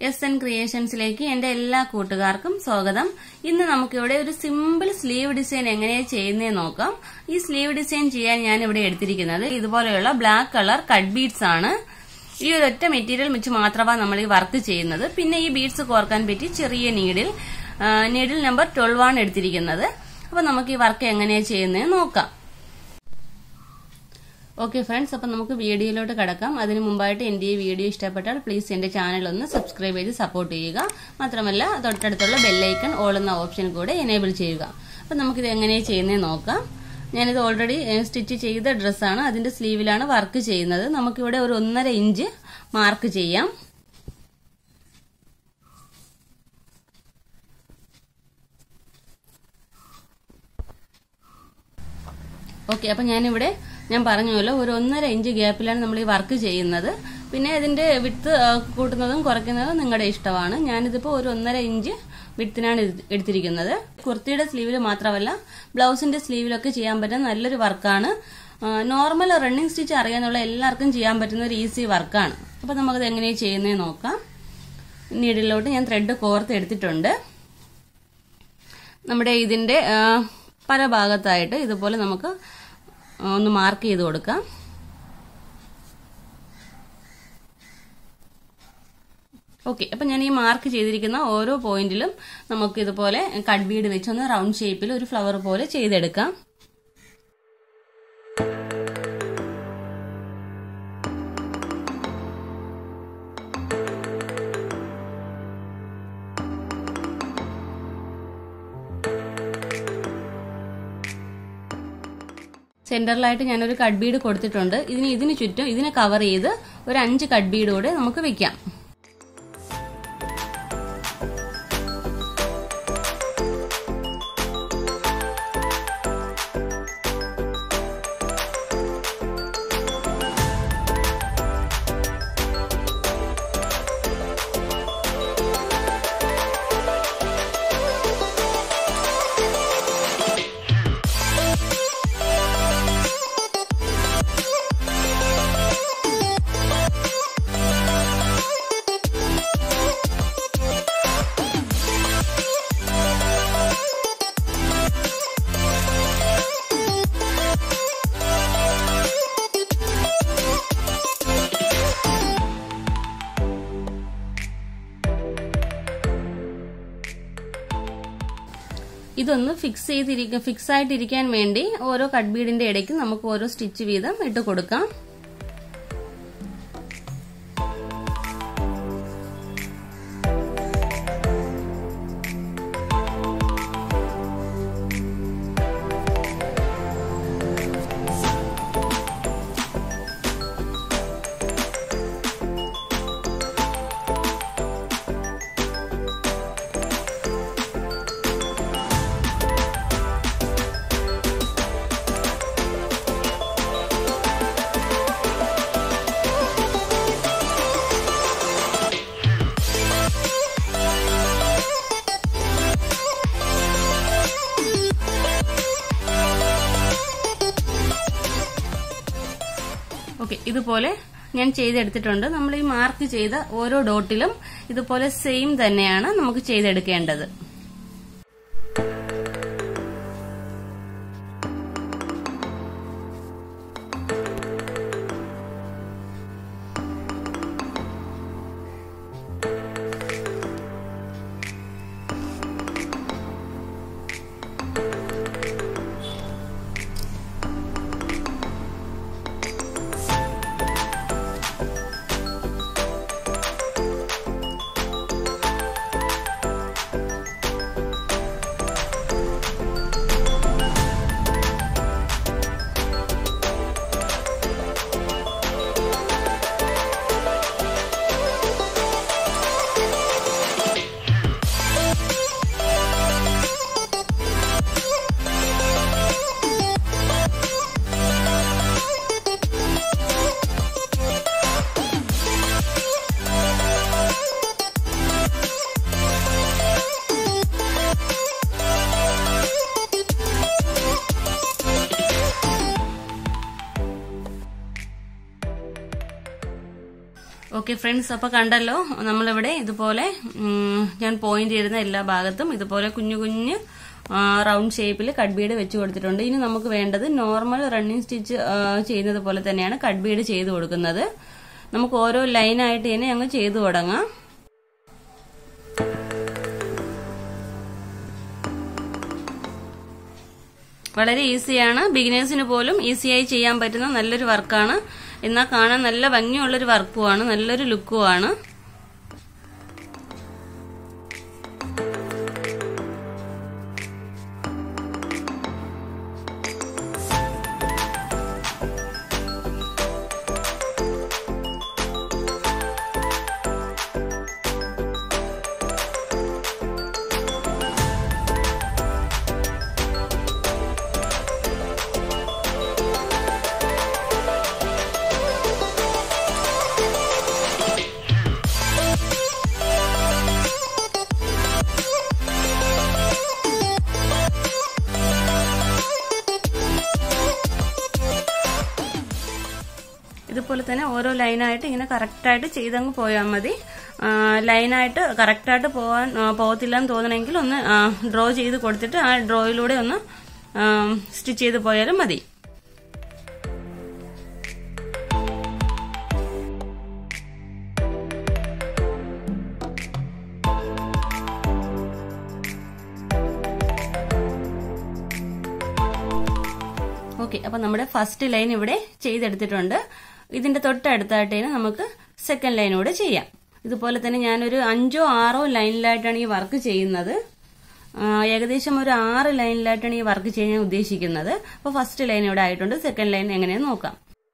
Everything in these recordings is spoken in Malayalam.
എസ് എൻ ക്രിയേഷൻസിലേക്ക് എന്റെ എല്ലാ കൂട്ടുകാർക്കും സ്വാഗതം ഇന്ന് നമുക്കിവിടെ ഒരു സിമ്പിൾ സ്ലീവ് ഡിസൈൻ എങ്ങനെയാണ് ചെയ്യുന്നതെന്ന് നോക്കാം ഈ സ്ലീവ് ഡിസൈൻ ചെയ്യാൻ ഞാൻ ഇവിടെ എടുത്തിരിക്കുന്നത് ഇതുപോലെയുള്ള ബ്ലാക്ക് കളർ കട്ട് ബീഡ്സ് ആണ് ഈ ഒരു ഒറ്റ മെറ്റീരിയൽ വെച്ച് മാത്രമാണ് നമ്മൾ ഈ വർക്ക് ചെയ്യുന്നത് പിന്നെ ഈ ബീഡ്സ് കോർക്കാൻ പറ്റി ചെറിയ നീഡിൽ നീഡിൽ നമ്പർ ട്വൽവ് ആണ് എടുത്തിരിക്കുന്നത് അപ്പൊ നമുക്ക് ഈ വർക്ക് എങ്ങനെയാണ് ചെയ്യുന്നത് നോക്കാം ഓക്കെ ഫ്രണ്ട്സ് അപ്പം നമുക്ക് വീഡിയോയിലോട്ട് കിടക്കാം അതിന് മുമ്പായിട്ട് എൻ്റെ ഈ വീഡിയോ ഇഷ്ടപ്പെട്ടാൽ പ്ലീസ് എൻ്റെ ചാനൽ ഒന്ന് സബ്സ്ക്രൈബ് ചെയ്ത് സപ്പോർട്ട് ചെയ്യുക മാത്രമല്ല തൊട്ടടുത്തുള്ള ബെല്ലൈക്കൺ ഓൾ എന്ന ഓപ്ഷൻ കൂടെ എനേബിൾ ചെയ്യുക അപ്പം നമുക്കിത് എങ്ങനെയാണ് ചെയ്യുന്നത് നോക്കാം ഞാനിത് ഓൾറെഡി സ്റ്റിച്ച് ചെയ്ത ഡ്രസ്സാണ് അതിൻ്റെ സ്ലീവിലാണ് വർക്ക് ചെയ്യുന്നത് നമുക്കിവിടെ ഒരു ഒന്നര ഇഞ്ച് മാർക്ക് ചെയ്യാം ഓക്കെ അപ്പം ഞാനിവിടെ ഞാൻ പറഞ്ഞല്ലോ ഒരു ഒന്നര ഇഞ്ച് ഗ്യാപ്പിലാണ് നമ്മൾ ഈ വർക്ക് ചെയ്യുന്നത് പിന്നെ ഇതിന്റെ വിട്ട് കൂട്ടുന്നതും കുറയ്ക്കുന്നതും നിങ്ങളുടെ ഇഷ്ടമാണ് ഞാനിതിപ്പോൾ ഒരു ഒന്നര ഇഞ്ച് വിട്ടിനാണ് എടുത്തിരിക്കുന്നത് കുർത്തിയുടെ സ്ലീവിൽ മാത്രമല്ല ബ്ലൗസിന്റെ സ്ലീവിലൊക്കെ ചെയ്യാൻ പറ്റുന്ന നല്ലൊരു വർക്കാണ് നോർമൽ റണ്ണിങ് സ്റ്റിച്ച് അറിയാന്നുള്ള എല്ലാവർക്കും ചെയ്യാൻ പറ്റുന്ന ഒരു ഈസി വർക്കാണ് അപ്പോൾ നമുക്കത് എങ്ങനെയാണ് ചെയ്യുന്നത് നോക്കാം നീഡിലോട്ട് ഞാൻ ത്രെഡ് കോർത്ത് എടുത്തിട്ടുണ്ട് നമ്മുടെ ഇതിന്റെ പല ഭാഗത്തായിട്ട് ഇതുപോലെ നമുക്ക് ഒന്ന് മാർക്ക് ചെയ്ത് കൊടുക്കാം ഓക്കെ അപ്പം ഞാൻ ഈ മാർക്ക് ചെയ്തിരിക്കുന്ന ഓരോ പോയിന്റിലും നമുക്ക് ഇതുപോലെ കട്ട് ബീഡ് വെച്ചൊന്ന് റൗണ്ട് ഷേപ്പിൽ ഒരു ഫ്ലവർ പോലെ ചെയ്തെടുക്കാം സെന്ററിലായിട്ട് ഞാനൊരു കട്ട് ബീഡ് കൊടുത്തിട്ടുണ്ട് ഇതിന് ഇതിന് ചുറ്റും ഇതിനെ കവർ ചെയ്ത് ഒരു അഞ്ച് കട്ട് ബീഡ് കൂടെ നമുക്ക് വെക്കാം ഇതൊന്ന് ഫിക്സ് ചെയ്തിരിക്കുക ഫിക്സ് ആയിട്ടിരിക്കാൻ വേണ്ടി ഓരോ കട്ട് ബീഡിന്റെ ഇടയ്ക്ക് നമുക്ക് ഓരോ സ്റ്റിച്ച് വീതം ഇട്ട് കൊടുക്കാം ഓക്കെ ഇതുപോലെ ഞാൻ ചെയ്തെടുത്തിട്ടുണ്ട് നമ്മൾ ഈ മാർക്ക് ചെയ്ത ഓരോ ഡോട്ടിലും ഇതുപോലെ സെയിം തന്നെയാണ് നമുക്ക് ചെയ്തെടുക്കേണ്ടത് ഓക്കെ ഫ്രണ്ട്സ് അപ്പൊ കണ്ടല്ലോ നമ്മളിവിടെ ഇതുപോലെ ഉം, ഞാൻ പോയിന്റ് ചെയ്യുന്ന എല്ലാ ഭാഗത്തും ഇതുപോലെ കുഞ്ഞു കുഞ്ഞു റൗണ്ട് ഷേപ്പിൽ കട്ട് ബീഡ് വെച്ച് കൊടുത്തിട്ടുണ്ട് ഇനി നമുക്ക് വേണ്ടത് നോർമൽ റണ്ണിങ് സ്റ്റിച്ച് ചെയ്യുന്നത് പോലെ തന്നെയാണ് കട്ട് ബീഡ് ചെയ്ത് കൊടുക്കുന്നത് നമുക്ക് ഓരോ ലൈനായിട്ട് തന്നെ അങ്ങ് ചെയ്തു തുടങ്ങാം വളരെ ഈസിയാണ് ബിഗിനേഴ്സിന് പോലും ഈസിയായി ചെയ്യാൻ പറ്റുന്ന നല്ലൊരു വർക്കാണ് എന്നാൽ കാണാൻ നല്ല ഭംഗിയുള്ളൊരു വർക്കുമാണ് നല്ലൊരു ലുക്കുമാണ് ഇതുപോലെ തന്നെ ഓരോ ലൈനായിട്ട് ഇങ്ങനെ കറക്റ്റായിട്ട് ചെയ്തങ്ങ് പോയാൽ മതി ആ, ലൈനായിട്ട് കറക്റ്റായിട്ട് പോകാൻ ആ, പോകത്തില്ല എന്ന് തോന്നണമെങ്കിൽ ഒന്ന് ഡ്രോ ചെയ്ത് കൊടുത്തിട്ട് ആ ഡ്രോയിലൂടെ ഒന്ന് സ്റ്റിച്ച് ചെയ്ത് പോയാലും മതി ഓക്കെ അപ്പൊ നമ്മുടെ ഫസ്റ്റ് ലൈൻ ഇവിടെ ചെയ്തെടുത്തിട്ടുണ്ട് ഇതിന്റെ തൊട്ടടുത്തായിട്ട് നമുക്ക് സെക്കൻഡ് ലൈൻ കൂടെ ചെയ്യാം ഇതുപോലെ തന്നെ ഞാനൊരു അഞ്ചോ ആറോ ലൈനിലായിട്ടാണ് ഈ വർക്ക് ചെയ്യുന്നത് ആ, ഏകദേശം ഒരു ആറ് ലൈനിലായിട്ടാണ് ഈ വർക്ക് ചെയ്യാൻ ഉദ്ദേശിക്കുന്നത് അപ്പോൾ ഫസ്റ്റ് ലൈൻ ഇവിടെ ആയിട്ടുണ്ട് സെക്കൻഡ് ലൈൻ എങ്ങനെയാന്ന് നോക്കാം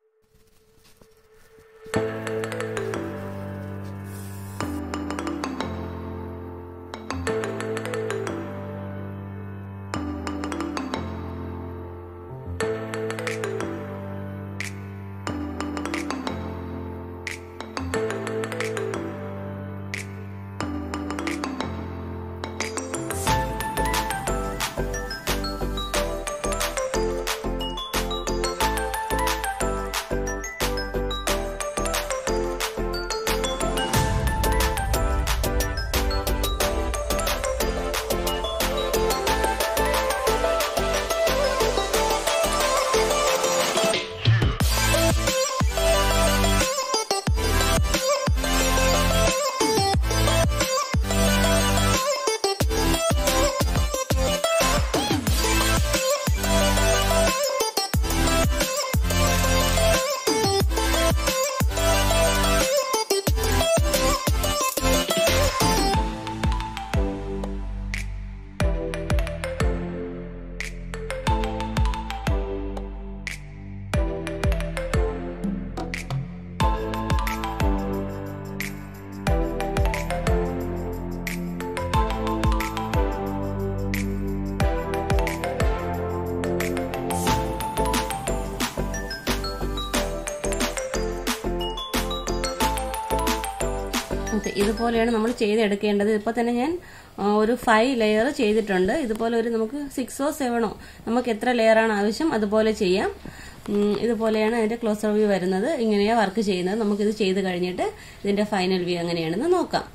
ഓക്കെ ഇതുപോലെയാണ് നമ്മൾ ചെയ്തെടുക്കേണ്ടത് ഇപ്പോൾ തന്നെ ഞാൻ ആ, ഒരു ഫൈവ് ലെയർ ചെയ്തിട്ടുണ്ട് ഇതുപോലെ ഒരു നമുക്ക് സിക്സോ സെവനോ നമുക്ക് എത്ര ലെയറാണ് ആവശ്യം അതുപോലെ ചെയ്യാം ഉം, ഇതുപോലെയാണ് അതിന്റെ ക്ലോസർ വ്യൂ വരുന്നത് ഇങ്ങനെയാണ് വർക്ക് ചെയ്യുന്നത് നമുക്കിത് ചെയ്ത് കഴിഞ്ഞിട്ട് ഇതിന്റെ ഫൈനൽ വ്യൂ എങ്ങനെയാണെന്ന് നോക്കാം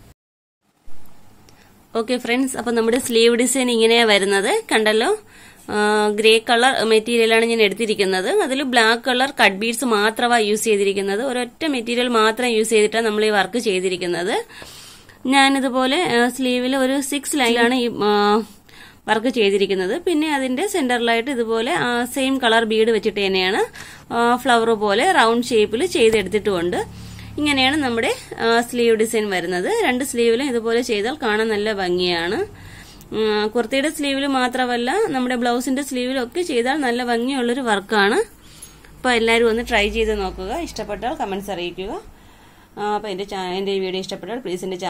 ഓക്കെ ഫ്രണ്ട്സ് അപ്പൊ നമ്മുടെ സ്ലീവ് ഡിസൈൻ ഇങ്ങനെയാ വരുന്നത് കണ്ടല്ലോ ഗ്രേ കളർ മെറ്റീരിയലാണ് ഞാൻ എടുത്തിരിക്കുന്നത് അതിൽ ബ്ലാക്ക് കളർ കട്ട് ബീഡ്സ് മാത്രമാണ് യൂസ് ചെയ്തിരിക്കുന്നത് ഒരൊറ്റ മെറ്റീരിയൽ മാത്രം യൂസ് ചെയ്തിട്ടാണ് നമ്മൾ ഈ വർക്ക് ചെയ്തിരിക്കുന്നത് ഞാനിതുപോലെ സ്ലീവിൽ ഒരു സിക്സ് ലൈനാണ് ഈ വർക്ക് ചെയ്തിരിക്കുന്നത് പിന്നെ അതിന്റെ സെന്ററിലായിട്ട് ഇതുപോലെ സെയിം കളർ ബീഡ് വെച്ചിട്ട് തന്നെയാണ് ഫ്ലവർ പോലെ റൗണ്ട് ഷേപ്പിൽ ചെയ്തെടുത്തിട്ടുമുണ്ട് ഇങ്ങനെയാണ് നമ്മുടെ സ്ലീവ് ഡിസൈൻ വരുന്നത് രണ്ട് സ്ലീവിലും ഇതുപോലെ ചെയ്താൽ കാണാൻ നല്ല ഭംഗിയാണ് ഉം, കുർത്തിയുടെ സ്ലീവിൽ മാത്രമല്ല നമ്മുടെ ബ്ലൗസിന്റെ സ്ലീവിലും ഒക്കെ ചെയ്താൽ നല്ല ഭംഗിയുള്ളൊരു വർക്കാണ് അപ്പോൾ എല്ലാവരും ഒന്ന് ട്രൈ ചെയ്ത് നോക്കുക ഇഷ്ടപ്പെട്ടാൽ കമന്റ്സ് അറിയിക്കുക അപ്പോൾ എൻ്റെ എൻ്റെ ഈ വീഡിയോ ഇഷ്ടപ്പെട്ടാൽ പ്ലീസ് എൻ്റെ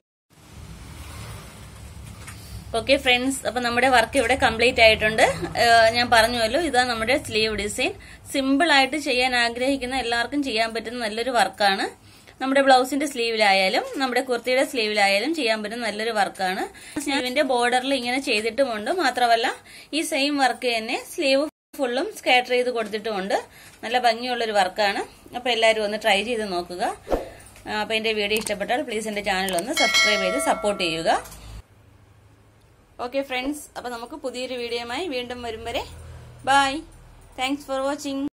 ഓക്കെ ഫ്രണ്ട്സ് അപ്പൊ നമ്മുടെ വർക്ക് ഇവിടെ കംപ്ലീറ്റ് ആയിട്ടുണ്ട് ഏഹ് ഞാൻ പറഞ്ഞുവല്ലോ ഇതാ നമ്മുടെ സ്ലീവ് ഡിസൈൻ സിമ്പിൾ ആയിട്ട് ചെയ്യാൻ ആഗ്രഹിക്കുന്ന എല്ലാവർക്കും ചെയ്യാൻ പറ്റുന്ന നല്ലൊരു വർക്കാണ് നമ്മുടെ ബ്ലൗസിന്റെ സ്ലീവിലായാലും നമ്മുടെ കുർത്തിയുടെ സ്ലീവിലായാലും ചെയ്യാൻ പറ്റുന്ന നല്ലൊരു വർക്കാണ് സ്ലീവിന്റെ ബോർഡറിൽ ഇങ്ങനെ ചെയ്തിട്ടുമുണ്ട് മാത്രമല്ല ഈ സെയിം വർക്ക് തന്നെ സ്ലീവ് ഫുള്ളും സ്കാറ്റർ ചെയ്ത് കൊടുത്തിട്ടുമുണ്ട് നല്ല ഭംഗിയുള്ളൊരു വർക്കാണ് അപ്പൊ എല്ലാവരും ഒന്ന് ട്രൈ ചെയ്ത് നോക്കുക അപ്പോൾ എൻ്റെ വീഡിയോ ഇഷ്ടപ്പെട്ടാൽ പ്ലീസ് എൻ്റെ ചാനൽ ഒന്ന് സബ്സ്ക്രൈബ് ചെയ്ത് സപ്പോർട്ട് ചെയ്യുക ഓക്കെ ഫ്രണ്ട്സ് അപ്പോൾ നമുക്ക് പുതിയൊരു വീഡിയോയുമായി വീണ്ടും വരും വരെ ബൈ താങ്ക്സ് ഫോർ വാച്ചിങ്